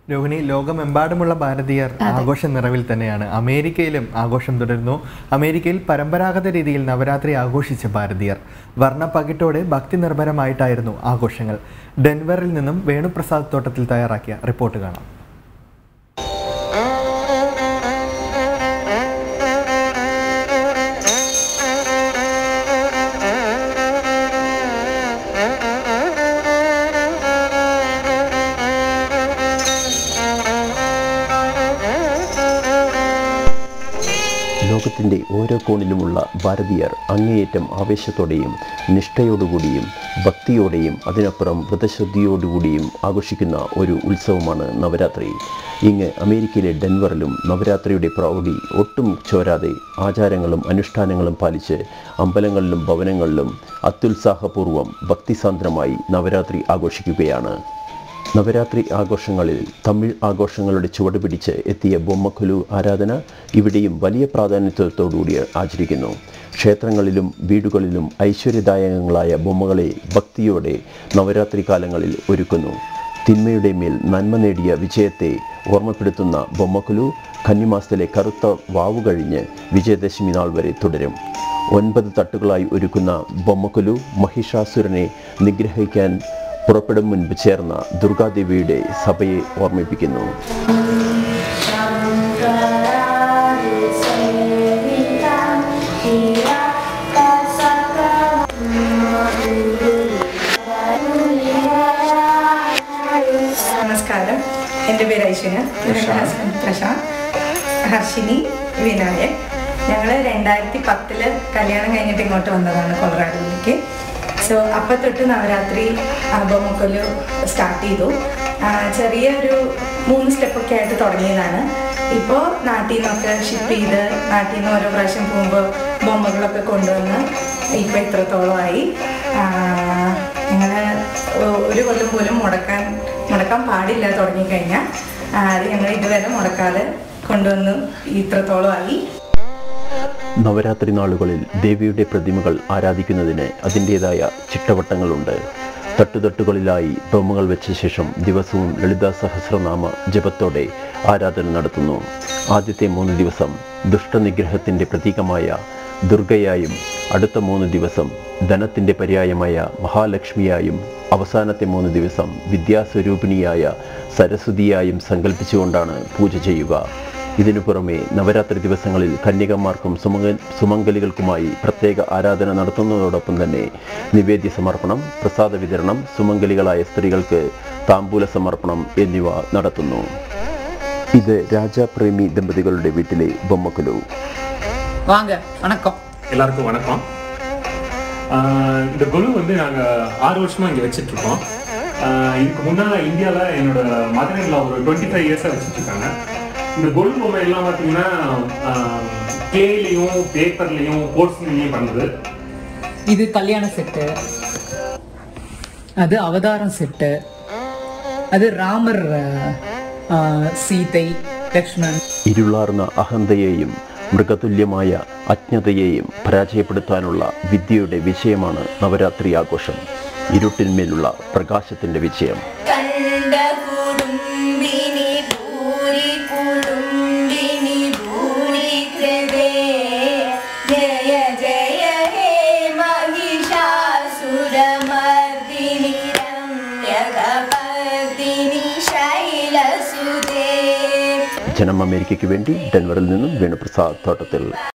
രോഹിണി ലോകമെമ്പാടുമുള്ള ഭാരതീയർ ആഘോഷ നിറവിൽ തന്നെയാണ് അമേരിക്കയിലും ആഘോഷം തുടരുന്നു അമേരിക്കയിൽ പരമ്പരാഗത രീതിയിൽ നവരാത്രി ആഘോഷിച്ച ഭാരതീയർ വർണ്ണ പകിട്ടോടെ ഭക്തി നിർഭരമായിട്ടായിരുന്നു ആഘോഷങ്ങൾ ഡെൻവറിൽ നിന്നും വേണുപ്രസാദ് തോട്ടത്തിൽ തയ്യാറാക്കിയ റിപ്പോർട്ട് കാണാം ലോകത്തിൻ്റെ ഓരോ കോണിലുമുള്ള ഭാരതീയർ അങ്ങേയറ്റം ആവേശത്തോടെയും നിഷ്ഠയോടുകൂടിയും ഭക്തിയോടെയും അതിനപ്പുറം വ്രതശുദ്ധിയോടുകൂടിയും ആഘോഷിക്കുന്ന ഒരു ഉത്സവമാണ് നവരാത്രി ഇങ്ങ് അമേരിക്കയിലെ ഡെൻവറിലും നവരാത്രിയുടെ പ്രൗഢി ഒട്ടും ചോരാതെ ആചാരങ്ങളും അനുഷ്ഠാനങ്ങളും പാലിച്ച് അമ്പലങ്ങളിലും ഭവനങ്ങളിലും അത്യുത്സാഹപൂർവ്വം ഭക്തിസാന്ദ്രമായി നവരാത്രി ആഘോഷിക്കുകയാണ് നവരാത്രി ആഘോഷങ്ങളിൽ തമിഴ് ആഘോഷങ്ങളുടെ ചുവട് പിടിച്ച് എത്തിയ ബൊമ്മക്കുലു ആരാധന ഇവിടെയും വലിയ പ്രാധാന്യത്തോടുകൂടി ആചരിക്കുന്നു ക്ഷേത്രങ്ങളിലും വീടുകളിലും ഐശ്വര്യദായകങ്ങളായ ബൊമ്മകളെ ഭക്തിയോടെ നവരാത്രി കാലങ്ങളിൽ ഒരുക്കുന്നു തിന്മയുടെ മേൽ നന്മ നേടിയ വിജയത്തെ ഓർമ്മപ്പെടുത്തുന്ന ബൊമ്മക്കുലു കന്നിമാസത്തിലെ കറുത്ത വാവു കഴിഞ്ഞ് വിജയദശമി നാൾ വരെ തുടരും ഒൻപത് തട്ടുകളായി ഒരുക്കുന്ന ബൊമ്മക്കുലു മഹിഷാസുരനെ നിഗ്രഹിക്കാൻ പുറപ്പെടും മുൻപ് ചേർന്ന ദുർഗാദേവിയുടെ സഭയെ ഓർമ്മിപ്പിക്കുന്നു നമസ്കാരം എൻ്റെ പേര് ഐശ്വര്യ എൻ്റെ ഹസ്ബൻഡ് പ്രശാന്ത് ഹർഷിനി വിനായക് ഞങ്ങൾ രണ്ടായിരത്തി പത്തില് കല്യാണം കഴിഞ്ഞിട്ട് ഇങ്ങോട്ട് വന്നതാണ് കൊളറാഡോയിലേക്ക് സോ അപ്പം തൊട്ട് നവരാത്രി ബൊമ്മക്കൊല്ലു സ്റ്റാർട്ട് ചെയ്തു ആ, ചെറിയൊരു മൂന്ന് സ്റ്റെപ്പൊക്കെ ആയിട്ട് തുടങ്ങിയതാണ് ഇപ്പോൾ നാട്ടിൽ നിന്നൊക്കെ ഷിപ്പ് ചെയ്ത് നാട്ടിൽ നിന്ന് ഓരോ പ്രാവശ്യം പോകുമ്പോൾ ബൊമ്മകളൊക്കെ കൊണ്ടുവന്ന് ഇപ്പോൾ ഇത്രത്തോളമായി ഞങ്ങൾ ഒരു കൊല്ലം പോലും മുടക്കാൻ മുടക്കാൻ പാടില്ല തുടങ്ങിക്കഴിഞ്ഞാൽ അത് ഞങ്ങൾ ഇതുവരെ മുടക്കാതെ കൊണ്ടുവന്ന് ഇത്രത്തോളമായി നവരാത്രി നാളുകളിൽ ദേവിയുടെ പ്രതിമകൾ ആരാധിക്കുന്നതിന് അതിൻ്റേതായ ചിട്ടവട്ടങ്ങളുണ്ട് തട്ടുതട്ടുകളിലായി ബൊമ്മകൾ വെച്ച ശേഷം ദിവസവും ലളിതാ സഹസ്രനാമ ജപത്തോടെ ആരാധന നടത്തുന്നു ആദ്യത്തെ മൂന്ന് ദിവസം ദുഷ്ടനിഗ്രഹത്തിൻ്റെ പ്രതീകമായ ദുർഗയായും അടുത്ത മൂന്ന് ദിവസം ധനത്തിൻ്റെ പര്യായമായ മഹാലക്ഷ്മിയായും അവസാനത്തെ മൂന്ന് ദിവസം വിദ്യാസ്വരൂപിണിയായ സരസ്വതിയായും സങ്കല്പിച്ചുകൊണ്ടാണ് പൂജ ചെയ്യുക ഇതിനു പുറമെ നവരാത്രി ദിവസങ്ങളിൽ കന്യകമാർക്കും സുമംഗ സുമംഗലികൾക്കുമായി പ്രത്യേക ആരാധന നടത്തുന്നതോടൊപ്പം തന്നെ നിവേദ്യ സമർപ്പണം പ്രസാദ വിതരണം സുമംഗലികളായ സ്ത്രീകൾക്ക് താമ്പൂല സമർപ്പണം എന്നിവ നടത്തുന്നു ഇത് രാജാപ്രേമി ദമ്പതികളുടെ വീട്ടിലെ ബൊമ്മക്കുലു வாங்க வணக்கம் எல்லாருக்கும் வணக்கம் ஆஹ் இந்த குழு வந்து நாங்கள் ஆறு வருஷமா இங்கே வச்சுட்டு இருக்கோம் ஆஹ் இதுக்கு முன்னால் இந்தியாவில் என்னோட மதுரையில் ஒரு டுவெண்ட்டி ஃபைவ் இயர்ஸாக வச்சுட்டு இருக்காங்க இந்த கொலு பொம்மை எல்லாம் பார்த்தீங்கன்னா கிளேலையும் பேப்பர்லையும் போர்ட்ஸ்லையும் பண்ணுது இது கல்யாண செட்டு அது அவதாரம் செட்டு அது ராமர் ஆ, சீதை லக்ஷ்மண் ഇരുളാർന്ന അഹന്തയെയും മൃഗതുല്യമായ അജ്ഞതയെയും പരാജയപ്പെടുത്താനുള്ള വിദ്യയുടെ വിജയമാണ് നവരാത്രി ആഘോഷം ഇരുട്ടിന്മേലുള്ള പ്രകാശത്തിന്റെ വിജയം കണ്ട കുടുംബിനി ഭൂരി കുടുംബിനി ഭൂരി കൃതേ ജയ ജയ ഹേ മഹിഷാസുരമർദിനി രമ്യകപർദിനി ശൈലസുതേ ജനം അമേരിക്കയ്ക്ക് വേണ്ടി ഡെൻവറിൽ നിന്നും വേണുപ്രസാദ് തോട്ടത്തിൽ